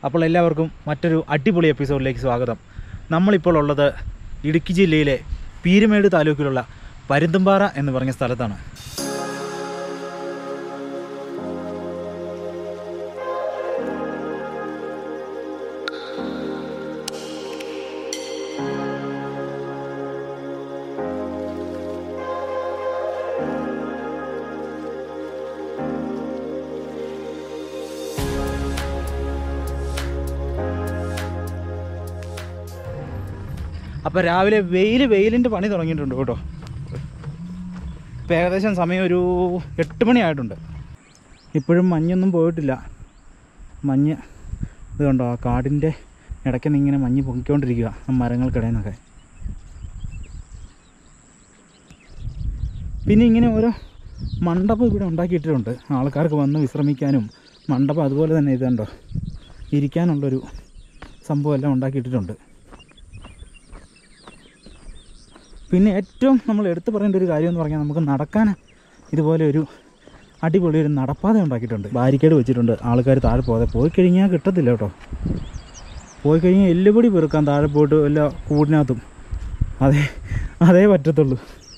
അപ്പോൾ എല്ലാവർക്കും മറ്റൊരു അടിപൊളി എപ്പിസോഡിലേക്ക് സ്വാഗതം നമ്മളിപ്പോൾ ഉള്ളത് ഇടുക്കി ജില്ലയിലെ പീരുമേട് താലൂക്കിലുള്ള പരുന്തുംപാറ എന്ന് പറഞ്ഞ സ്ഥലത്താണ് അപ്പോൾ രാവിലെ വെയിൽ വെയിലിൻ്റെ പണി തുടങ്ങിയിട്ടുണ്ട് കേട്ടോ ഇപ്പം ഏകദേശം സമയം ഒരു എട്ട് മണിയായിട്ടുണ്ട് ഇപ്പോഴും മഞ്ഞൊന്നും പോയിട്ടില്ല മഞ്ഞ് ഇത് കണ്ടോ ആ കാടിൻ്റെ ഇടയ്ക്ക് നിന്ന് ഇങ്ങനെ മഞ്ഞ് പൊങ്ങിക്കൊണ്ടിരിക്കുക ആ മരങ്ങൾക്കിടയിൽ നിന്നൊക്കെ പിന്നെ ഇങ്ങനെ ഓരോ മണ്ഡപം ഇവിടെ ഉണ്ടാക്കിയിട്ടുണ്ട് ആൾക്കാർക്ക് വന്ന് വിശ്രമിക്കാനും മണ്ഡപം അതുപോലെ തന്നെ ഇത് കണ്ടോ ഇരിക്കാനുള്ളൊരു സംഭവം എല്ലാം ഉണ്ടാക്കിയിട്ടിട്ടുണ്ട് പിന്നെ ഏറ്റവും നമ്മൾ എടുത്തു പറയേണ്ട ഒരു കാര്യം എന്ന് പറഞ്ഞാൽ നമുക്ക് നടക്കാൻ ഇതുപോലെ ഒരു അടിപൊളി ഒരു നടപ്പാത ഉണ്ടാക്കിയിട്ടുണ്ട് ബാരിക്കേഡ് വെച്ചിട്ടുണ്ട് ആൾക്കാർ താഴെ പോകാതെ പോയി കഴിഞ്ഞാൽ കിട്ടത്തില്ല കേട്ടോ പോയി കഴിഞ്ഞാൽ എല്ലുപൊടി പെറുക്കാൻ താഴെ പോയിട്ട് വല്ല കൂടിനകത്തും അതേ അതേ പറ്റത്തുള്ളൂ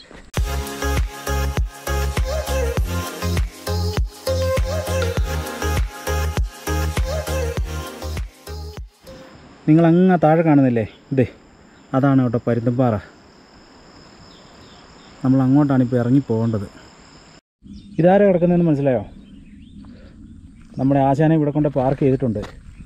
നിങ്ങൾ അങ്ങ് താഴെ കാണുന്നില്ലേ ഇതേ അതാണ് കേട്ടോ പരുന്തുംപാറ നമ്മൾ അങ്ങോട്ടാണ് ഇപ്പോൾ ഇറങ്ങി പോകേണ്ടത് ഇതാരാ കിടക്കുന്നതെന്ന് മനസ്സിലായോ നമ്മുടെ ആശാനെ ഇവിടെ കൊണ്ട് പാർക്ക് ചെയ്തിട്ടുണ്ട്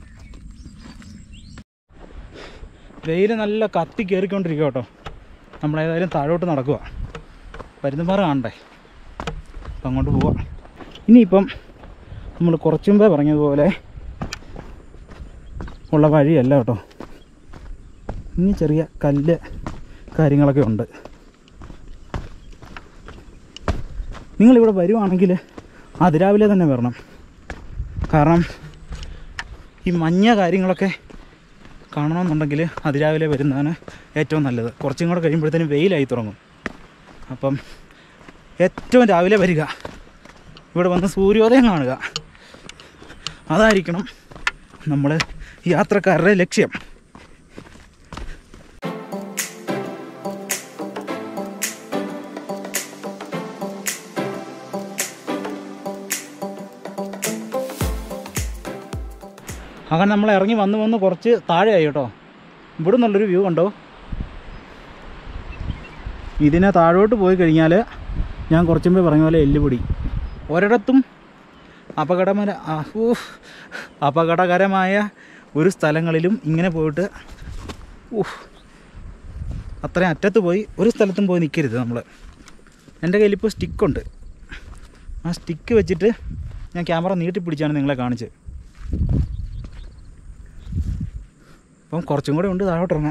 വെയിൽ നല്ല കത്തി കയറിക്കൊണ്ടിരിക്കുക കേട്ടോ നമ്മളേതായാലും താഴോട്ട് നടക്കുക പരുന്തുംപാറ കാണണ്ടേ അപ്പം അങ്ങോട്ട് പോവാം ഇനിയിപ്പം നമ്മൾ കുറച്ചു മുമ്പേ പറഞ്ഞതുപോലെ ഉള്ള വഴിയല്ല കേട്ടോ ഇനി ചെറിയ കല്ല് കാര്യങ്ങളൊക്കെ ഉണ്ട് നിങ്ങളിവിടെ വരുവാണെങ്കിൽ അതിരാവിലെ തന്നെ വരണം കാരണം ഈ മഞ്ഞ കാര്യങ്ങളൊക്കെ കാണണമെന്നുണ്ടെങ്കിൽ അതിരാവിലെ വരുന്നതാണ് ഏറ്റവും നല്ലത് കുറച്ചും കൂടെ കഴിയുമ്പോഴത്തേനും വെയിലായി തുടങ്ങും അപ്പം ഏറ്റവും രാവിലെ വരിക ഇവിടെ വന്ന് സൂര്യോദയം കാണുക അതായിരിക്കണം നമ്മൾ യാത്രക്കാരുടെ ലക്ഷ്യം അങ്ങനെ നമ്മൾ ഇറങ്ങി വന്ന് വന്ന് കുറച്ച് താഴെയായി കേട്ടോ ഇവിടെ നിന്നുള്ളൊരു വ്യൂ കണ്ടോ ഇതിനെ താഴോട്ട് പോയി കഴിഞ്ഞാൽ ഞാൻ കുറച്ച് മുമ്പേ പറഞ്ഞ പോലെ എല്ലുപൊടി ഒരിടത്തും അപകടമര ആ, ഊഫ്, അപകടകരമായ ഒരു സ്ഥലങ്ങളിലും ഇങ്ങനെ പോയിട്ട് ഊഹ് അത്രയും അറ്റത്ത് പോയി ഒരു സ്ഥലത്തും പോയി നിൽക്കരുത് നമ്മൾ എൻ്റെ കയ്യിലിപ്പോൾ സ്റ്റിക്കുണ്ട് ആ സ്റ്റിക്ക് വെച്ചിട്ട് ഞാൻ ക്യാമറ നീട്ടിപ്പിടിച്ചാണ് നിങ്ങളെ കാണിച്ചത് അപ്പം കുറച്ചും കൂടെ ഉണ്ട് താഴോട്ട് ഇറങ്ങാൻ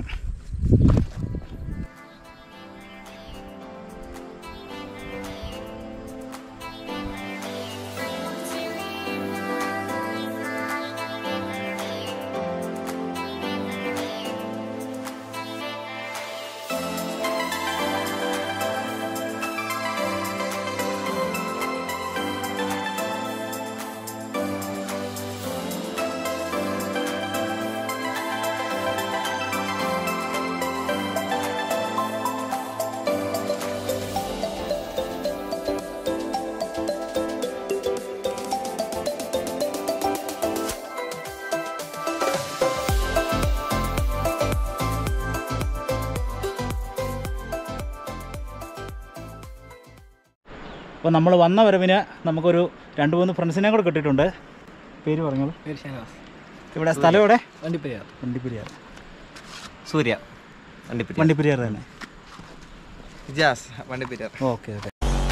അപ്പോൾ നമ്മൾ വന്ന വരവിന് നമുക്കൊരു രണ്ട് മൂന്ന് ഫ്രണ്ട്സിനെ കൂടെ കിട്ടിയിട്ടുണ്ട് പേര് പറഞ്ഞോളൂ പേര് ഷഹനാസ് ഇവിടെ സ്ഥലം എവിടെ വണ്ടിപ്പെരിയാർ വണ്ടിപ്പെരിയാർ സൂര്യ വണ്ടിപ്പെരിയാർ വണ്ടിപ്പെരിയാർ തന്നെ ജാസ് വണ്ടിപ്പെരിയാർ ഓക്കെ ഓക്കെ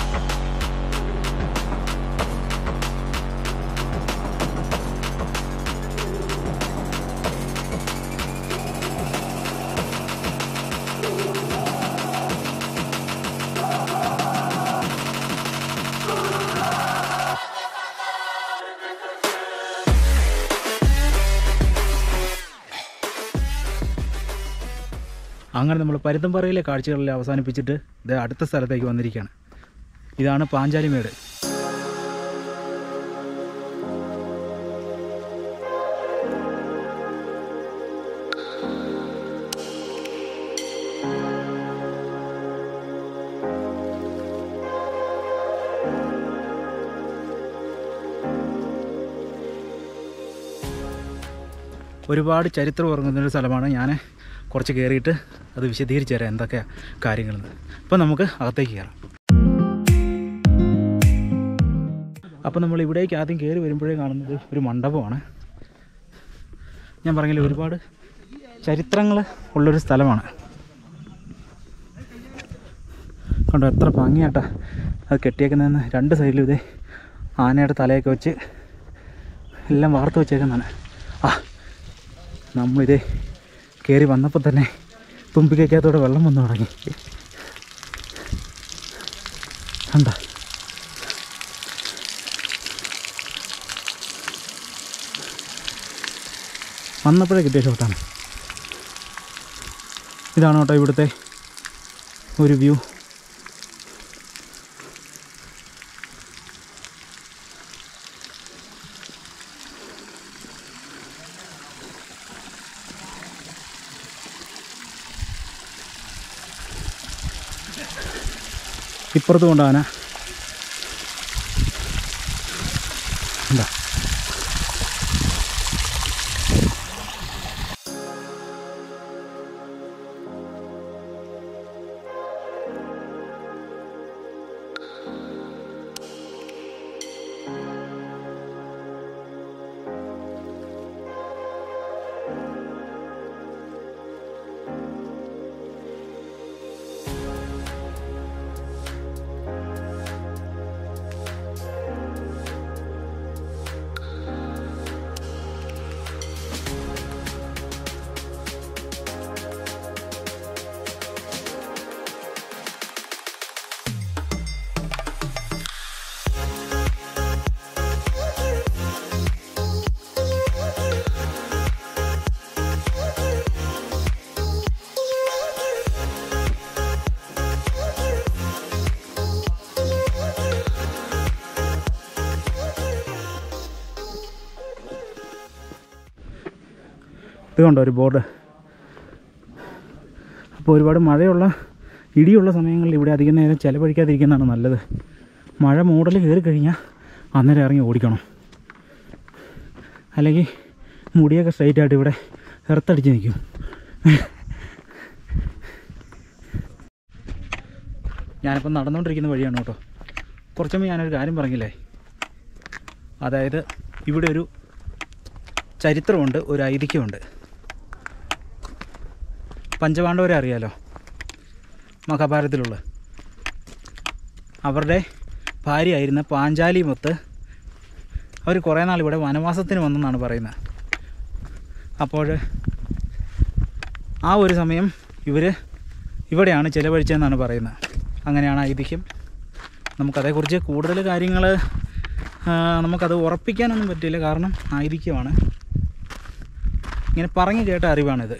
അങ്ങനെ നമ്മൾ പരുത്തംപാറയിലെ കാഴ്ചകളെല്ലാം അവസാനിപ്പിച്ചിട്ട് ഇത് അടുത്ത സ്ഥലത്തേക്ക് വന്നിരിക്കുകയാണ് ഇതാണ് പാഞ്ചാലിമേട് ഒരുപാട് ചരിത്രം ഉറങ്ങുന്നൊരു സ്ഥലമാണ് ഞാൻ കുറച്ച് കയറിയിട്ട് അത് വിശദീകരിച്ച് തരാം എന്തൊക്കെയാണ് കാര്യങ്ങളെന്ന് അപ്പോൾ നമുക്ക് അകത്തേക്ക് കയറാം അപ്പോൾ നമ്മൾ ഇവിടേക്ക് ആദ്യം കയറി വരുമ്പോഴേ കാണുന്നത് ഒരു മണ്ഡപമാണ് ഞാൻ പറഞ്ഞില്ല ഒരുപാട് ചരിത്രങ്ങൾ ഉള്ളൊരു സ്ഥലമാണ് കണ്ടോ എത്ര ഭംഗിയാട്ടാ അത് കെട്ടിയേക്കുന്നതെന്ന് രണ്ട് സൈഡിലും ഇതേ ആനയുടെ തലയൊക്കെ വെച്ച് എല്ലാം വാർത്ത് വെച്ചേക്കുന്നതാണ് ആ നമ്മളിതേ കയറി വന്നപ്പോൾ തന്നെ തുമ്പിക്കകത്തോടെ വെള്ളം വന്നു തുടങ്ങി കണ്ട വന്നപ്പോഴേ കിട്ടിയ ഷോട്ടാണ് ഇതാണ് കേട്ടോ ഇവിടുത്തെ ഒരു വ്യൂ ഇപ്പുറത്ത് കൊണ്ടാന എന്താ ഇത് കണ്ടോ ഒരു ബോർഡ് അപ്പോൾ ഒരുപാട് മഴയുള്ള ഇടിയുള്ള സമയങ്ങളിൽ ഇവിടെ അധികം നേരം ചിലവഴിക്കാതിരിക്കുന്നതാണ് നല്ലത് മഴ മൂടൽ കയറി കഴിഞ്ഞാൽ അന്നേരം ഇറങ്ങി ഓടിക്കണം അല്ലെങ്കിൽ മുടിയൊക്കെ സ്ട്രൈറ്റ് ആയിട്ട് ഇവിടെ എർത്തടിച്ച് നിൽക്കും ഞാനിപ്പോൾ നടന്നുകൊണ്ടിരിക്കുന്ന വഴിയാണ് കേട്ടോ കുറച്ച് മുമ്പ് ഞാനൊരു കാര്യം പറഞ്ഞില്ലേ അതായത് ഇവിടെ ഒരു ചരിത്രമുണ്ട് ഒരു ഐതിഹ്യമുണ്ട് പഞ്ചപാണ്ഡവരെ അറിയാലോ മഹാഭാരതത്തിലുള്ള അവരുടെ ഭാര്യയായിരുന്ന പാഞ്ചാലി മൊത്ത് അവർ കുറേ നാൾ ഇവിടെ വനവാസത്തിന് വന്നെന്നാണ് പറയുന്നത് അപ്പോൾ ആ ഒരു സമയം ഇവർ ഇവിടെയാണ് ചിലവഴിച്ചതെന്നാണ് പറയുന്നത് അങ്ങനെയാണ് ഐതിഹ്യം നമുക്കതേക്കുറിച്ച് കൂടുതൽ കാര്യങ്ങൾ നമുക്കത് ഉറപ്പിക്കാനൊന്നും പറ്റില്ല കാരണം ഐതിഹ്യമാണ് ഇങ്ങനെ പറഞ്ഞു കേട്ട അറിവാണിത്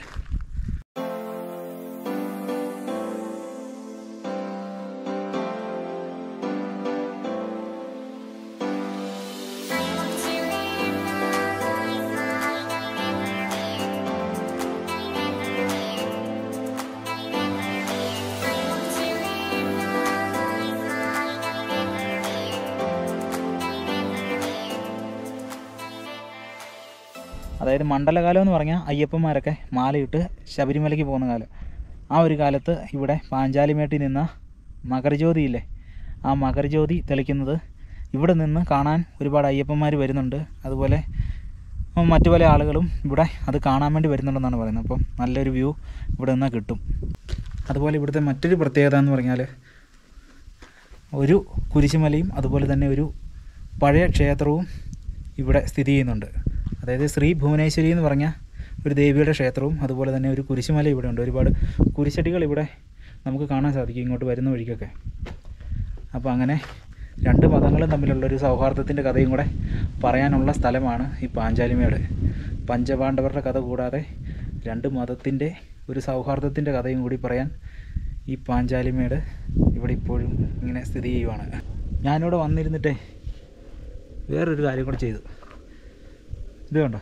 അതായത് മണ്ഡലകാലം എന്ന് പറഞ്ഞാൽ അയ്യപ്പന്മാരൊക്കെ മാലയിട്ട് ശബരിമലയ്ക്ക് പോകുന്ന കാലം ആ ഒരു കാലത്ത് ഇവിടെ പാഞ്ചാലിമേട്ടിൽ നിന്ന മകരജ്യോതിയില്ലേ ആ മകരജ്യോതി തെളിക്കുന്നത് ഇവിടെ നിന്ന് കാണാൻ ഒരുപാട് അയ്യപ്പന്മാർ വരുന്നുണ്ട് അതുപോലെ ഉം, മറ്റു പല ആളുകളും ഇവിടെ അത് കാണാൻ വേണ്ടി വരുന്നുണ്ടെന്നാണ് പറയുന്നത് അപ്പം നല്ലൊരു വ്യൂ ഇവിടെ നിന്നാൽ കിട്ടും അതുപോലെ ഇവിടുത്തെ മറ്റൊരു പ്രത്യേകത എന്ന് പറഞ്ഞാൽ ഒരു കുരിശുമലയും അതുപോലെ തന്നെ ഒരു പഴയ ക്ഷേത്രവും ഇവിടെ സ്ഥിതി ചെയ്യുന്നുണ്ട് അതായത് ശ്രീ ഭുവനേശ്വരി എന്ന് പറഞ്ഞ ഒരു ദേവിയുടെ ക്ഷേത്രവും അതുപോലെ തന്നെ ഒരു കുരിശുമല ഇവിടെ ഉണ്ട് ഒരുപാട് കുരിശടികൾ ഇവിടെ നമുക്ക് കാണാൻ സാധിക്കും ഇങ്ങോട്ട് വരുന്ന വഴിക്കൊക്കെ അപ്പോൾ അങ്ങനെ രണ്ട് മതങ്ങളും തമ്മിലുള്ള ഒരു സൗഹാർദ്ദത്തിൻ്റെ കഥയും കൂടെ പറയാനുള്ള സ്ഥലമാണ് ഈ പാഞ്ചാലിമേട് പഞ്ചപാണ്ഡവരുടെ കഥ കൂടാതെ രണ്ട് മതത്തിൻ്റെ ഒരു സൗഹാർദ്ദത്തിൻ്റെ കഥയും കൂടി പറയാൻ ഈ പാഞ്ചാലിമേട് ഇവിടെ ഇപ്പോഴും ഇങ്ങനെ സ്ഥിതി ചെയ്യുവാണ് ഞാനിവിടെ വന്നിരുന്നിട്ടേ വേറൊരു കാര്യം കൂടെ ചെയ്തു ഇത് കണ്ടോ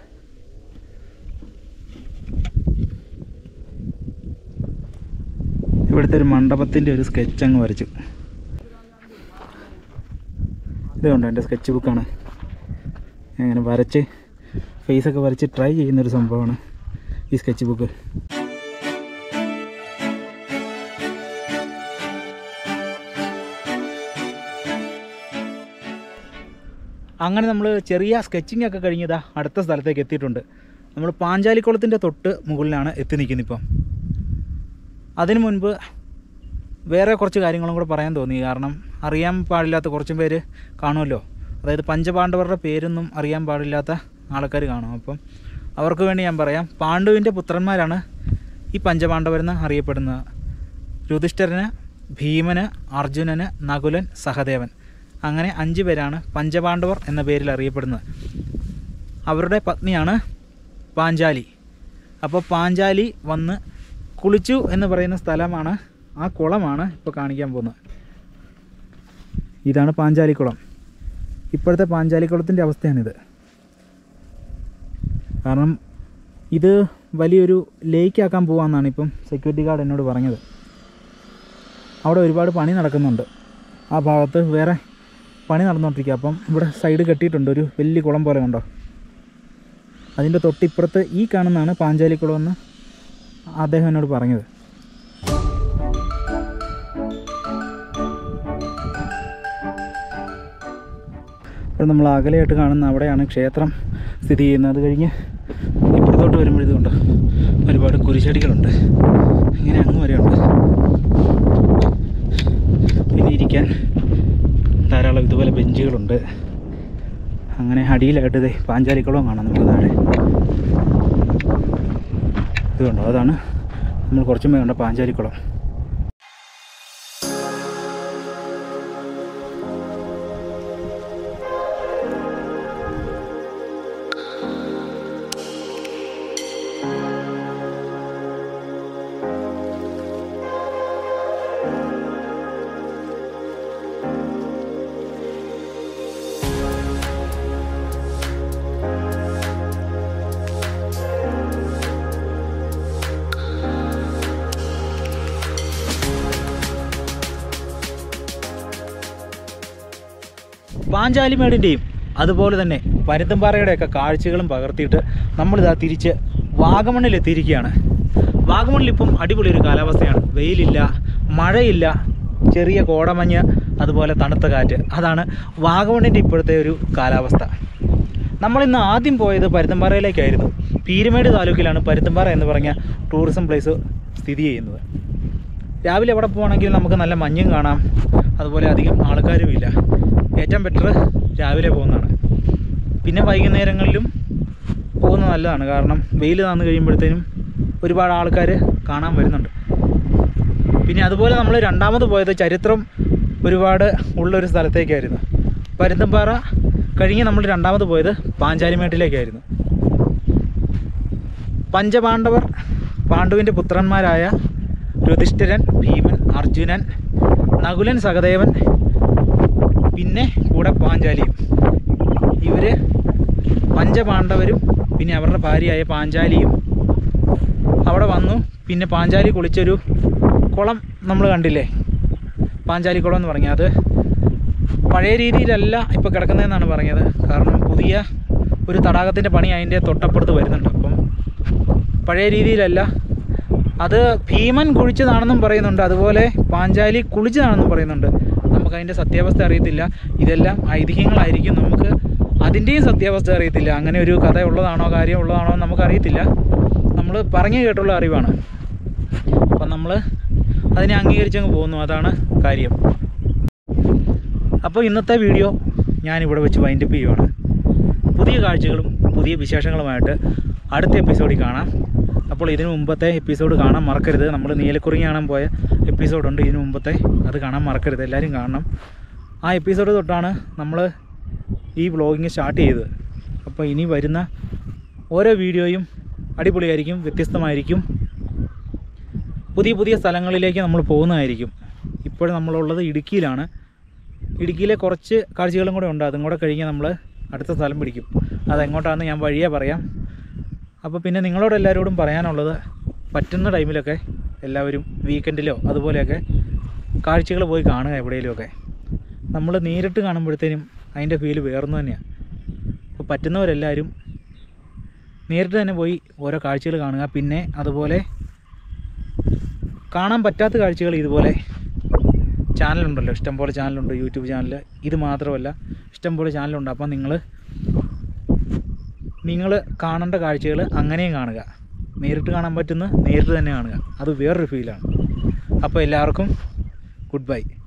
ഇവിടുത്തെ ഒരു മണ്ഡപത്തിൻ്റെ ഒരു സ്കെച്ച് അങ്ങ് വരച്ചു ഇത് കണ്ടോ എൻ്റെ സ്കെച്ച് ബുക്കാണ് അങ്ങനെ വരച്ച് ഫേസൊക്കെ വരച്ച് ട്രൈ ചെയ്യുന്നൊരു സംഭവമാണ് ഈ സ്കെച്ച് ബുക്ക് അങ്ങനെ നമ്മൾ ചെറിയ സ്കെച്ചിങ് ഒക്കെ കഴിഞ്ഞതാ അടുത്ത സ്ഥലത്തേക്ക് എത്തിയിട്ടുണ്ട് നമ്മൾ പാഞ്ചാലിക്കുളത്തിൻ്റെ തൊട്ട് മുകളിലാണ് എത്തി നിൽക്കുന്നത് ഇപ്പം അതിനു മുൻപ് വേറെ കുറച്ച് കാര്യങ്ങളും കൂടെ പറയാൻ തോന്നി കാരണം അറിയാൻ പാടില്ലാത്ത കുറച്ചും പേര് കാണുമല്ലോ അതായത് പഞ്ചപാണ്ഡവരുടെ പേരൊന്നും അറിയാൻ പാടില്ലാത്ത ആൾക്കാർ കാണും അപ്പം അവർക്ക് വേണ്ടി ഞാൻ പറയാം പാണ്ഡുവിൻ്റെ പുത്രന്മാരാണ് ഈ പഞ്ചപാണ്ഡവരെന്ന് അറിയപ്പെടുന്നത് യുധിഷ്ഠിരന് ഭീമന് അർജുനന് നകുലൻ സഹദേവൻ അങ്ങനെ അഞ്ച് പേരാണ് പഞ്ചപാണ്ഡവർ എന്ന പേരിൽ അറിയപ്പെടുന്നത് അവരുടെ പത്നിയാണ് പാഞ്ചാലി അപ്പോൾ പാഞ്ചാലി വന്ന് കുളിച്ചു എന്ന് പറയുന്ന സ്ഥലമാണ് ആ കുളമാണ് ഇപ്പോൾ കാണിക്കാൻ പോകുന്നത് ഇതാണ് പാഞ്ചാലിക്കുളം ഇപ്പോഴത്തെ പാഞ്ചാലിക്കുളത്തിൻ്റെ അവസ്ഥയാണിത് കാരണം ഇത് വലിയൊരു ലേക്കാക്കാൻ പോകാമെന്നാണ് ഇപ്പം സെക്യൂരിറ്റി ഗാർഡ് എന്നോട് പറഞ്ഞത് അവിടെ ഒരുപാട് പണി നടക്കുന്നുണ്ട് ആ ഭാഗത്ത് വേറെ പണി നടന്നുകൊണ്ടിരിക്കുക അപ്പം ഇവിടെ സൈഡ് കെട്ടിയിട്ടുണ്ട് ഒരു വലിയ കുളം പോലെ കണ്ടോ അതിൻ്റെ തൊട്ടിപ്പുറത്ത് ഈ കാണുന്നതാണ് പാഞ്ചാലിക്കുളം എന്ന് അദ്ദേഹം എന്നോട് പറഞ്ഞത് ഇപ്പോൾ നമ്മൾ അകലെയായിട്ട് കാണുന്ന അവിടെയാണ് ക്ഷേത്രം സ്ഥിതി ചെയ്യുന്നത് അത് കഴിഞ്ഞ് ഇപ്പുറത്തോട്ട് വരുമ്പോൾ ഇതുകൊണ്ട് ഒരുപാട് കുരിശടികളുണ്ട് ഇങ്ങനെ അങ്ങ് വരെയുണ്ട് പിന്നെ ഇരിക്കാൻ ധാരാളം ഇതുപോലെ ബെഞ്ചുകളുണ്ട് അങ്ങനെ അടിയിലായിട്ട് ഇതേ പാഞ്ചാലിക്കുളവും കാണാം നമ്മൾ താഴെ ഇത് കണ്ടോ അതാണ് നമ്മൾ കുറച്ചും കണ്ട പാഞ്ചാലിക്കുളം പാഞ്ചാലിമേടിൻ്റെയും അതുപോലെ തന്നെ പരുത്തമ്പാറയുടെയൊക്കെ കാഴ്ചകളും പകർത്തിയിട്ട് നമ്മളിതാ തിരിച്ച് വാഗമണ്ണിൽ എത്തിയിരിക്കുകയാണ് വാഗമണ്ണിൽ ഇപ്പം അടിപൊളി ഒരു കാലാവസ്ഥയാണ് വെയിലില്ല മഴയില്ല ചെറിയ കോടമഞ്ഞ് അതുപോലെ തണുത്ത കാറ്റ് അതാണ് വാഗമണ്ണിൻ്റെ ഇപ്പോഴത്തെ ഒരു കാലാവസ്ഥ നമ്മളിന്ന് ആദ്യം പോയത് പരുത്തമ്പാറയിലേക്കായിരുന്നു പീരുമേട് താലൂക്കിലാണ് പരുത്തമ്പാറ എന്ന് പറഞ്ഞ ടൂറിസം പ്ലേസ് സ്ഥിതി ചെയ്യുന്നത് രാവിലെ എവിടെ പോകണമെങ്കിൽ നമുക്ക് നല്ല മഞ്ഞും കാണാം അതുപോലെ അധികം ആൾക്കാരുമില്ല ഏറ്റവും ബെറ്റർ രാവിലെ പോകുന്നതാണ് പിന്നെ വൈകുന്നേരങ്ങളിലും പോകുന്നത് നല്ലതാണ് കാരണം വെയിൽ താന്ന് കഴിയുമ്പോഴത്തേനും ഒരുപാട് ആൾക്കാർ കാണാൻ വരുന്നുണ്ട് പിന്നെ അതുപോലെ നമ്മൾ രണ്ടാമത് പോയത് ചരിത്രം ഒരുപാട് ഉള്ളൊരു സ്ഥലത്തേക്കായിരുന്നു പരുന്തമ്പാറ കഴിഞ്ഞ് നമ്മൾ രണ്ടാമത് പോയത് പാഞ്ചാലിമേട്ടിലേക്കായിരുന്നു പഞ്ചപാണ്ഡവർ പാണ്ഡുവിൻ്റെ പുത്രന്മാരായ യുധിഷ്ഠിരൻ ഭീമൻ അർജുനൻ നകുലൻ സഹദേവൻ പിന്നെ കൂടെ പാഞ്ചാലിയും ഇവർ പഞ്ചപാണ്ഡവരും പിന്നെ അവരുടെ ഭാര്യയായ പാഞ്ചാലിയും അവിടെ വന്നു പിന്നെ പാഞ്ചാലി കുളിച്ചൊരു കുളം നമ്മൾ കണ്ടില്ലേ പാഞ്ചാലി കുളം എന്ന് പറഞ്ഞാൽ അത് പഴയ രീതിയിലല്ല ഇപ്പോൾ കിടക്കുന്നതെന്നാണ് പറഞ്ഞത് കാരണം പുതിയ ഒരു തടാകത്തിൻ്റെ പണി അതിൻ്റെ തൊട്ടപ്പുറത്ത് വരുന്നുണ്ട് അപ്പം പഴയ രീതിയിലല്ല അത് ഭീമൻ കുഴിച്ചതാണെന്നും പറയുന്നുണ്ട് അതുപോലെ പാഞ്ചാലി കുളിച്ചതാണെന്നും പറയുന്നുണ്ട് നമുക്ക് അതിൻ്റെ സത്യാവസ്ഥ അറിയത്തില്ല ഇതെല്ലാം ഐതിഹ്യങ്ങളായിരിക്കും നമുക്ക് അതിൻ്റെയും സത്യാവസ്ഥ അറിയത്തില്ല അങ്ങനെ ഒരു കഥ ഉള്ളതാണോ കാര്യം ഉള്ളതാണോ എന്ന് നമുക്കറിയത്തില്ല നമ്മൾ പറഞ്ഞു കേട്ടുള്ള അറിവാണ് അപ്പം നമ്മൾ അതിനെ അംഗീകരിച്ചങ്ങ് പോകുന്നു അതാണ് കാര്യം അപ്പോൾ ഇന്നത്തെ വീഡിയോ ഞാനിവിടെ വെച്ച് വൈൻഡപ്പ് ചെയ്യുവാണ് പുതിയ കാഴ്ചകളും പുതിയ വിശേഷങ്ങളുമായിട്ട് അടുത്ത എപ്പിസോഡിൽ കാണാം അപ്പോൾ ഇതിനു മുമ്പത്തെ എപ്പിസോഡ് കാണാൻ മറക്കരുത് നമ്മൾ നീലക്കുറിഞ്ഞി കാണാൻ പോയ എപ്പിസോഡുണ്ട് ഇതിനു മുമ്പത്തെ അത് കാണാൻ മറക്കരുത് എല്ലാവരും കാണണം ആ എപ്പിസോഡ് തൊട്ടാണ് നമ്മൾ ഈ വ്ളോഗിങ് സ്റ്റാർട്ട് ചെയ്തത് അപ്പോൾ ഇനി വരുന്ന ഓരോ വീഡിയോയും അടിപൊളിയായിരിക്കും വ്യത്യസ്തമായിരിക്കും പുതിയ പുതിയ സ്ഥലങ്ങളിലേക്ക് നമ്മൾ പോകുന്നതായിരിക്കും ഇപ്പോൾ നമ്മളുള്ളത് ഇടുക്കിയിലാണ് ഇടുക്കിയിലെ കുറച്ച് കാഴ്ചകളും കൂടെ ഉണ്ട് അതും കൂടെ കഴിഞ്ഞ് നമ്മൾ അടുത്ത സ്ഥലം പിടിക്കും അതെങ്ങോട്ടാണെന്ന് ഞാൻ വഴിയേ പറയാം അപ്പോൾ പിന്നെ നിങ്ങളോട് എല്ലാവരോടും പറയാനുള്ളത് പറ്റുന്ന ടൈമിലൊക്കെ എല്ലാവരും വീക്കെൻഡിലോ അതുപോലെയൊക്കെ കാഴ്ചകൾ പോയി കാണുക എവിടെയെങ്കിലുമൊക്കെ നമ്മൾ നേരിട്ട് കാണുമ്പോഴത്തേനും അതിൻ്റെ ഫീല് വേർന്നു തന്നെയാണ് അപ്പോൾ പറ്റുന്നവരെല്ലാവരും നേരിട്ട് തന്നെ പോയി ഓരോ കാഴ്ചകൾ കാണുക പിന്നെ അതുപോലെ കാണാൻ പറ്റാത്ത കാഴ്ചകൾ ഇതുപോലെ ചാനലുണ്ടല്ലോ ഇഷ്ടംപോലെ ചാനലുണ്ട് യൂട്യൂബ് ചാനൽ ഇത് മാത്രമല്ല ഇഷ്ടംപോലെ ചാനലുണ്ട് അപ്പം നിങ്ങൾ നിങ്ങൾ കാണേണ്ട കാഴ്ചകൾ അങ്ങനെയും കാണുക നേരിട്ട് കാണാൻ പറ്റുന്ന നേരിട്ട് തന്നെ കാണുക അത് വേറൊരു ഫീലാണ് അപ്പോൾ എല്ലാവർക്കും ഗുഡ് ബൈ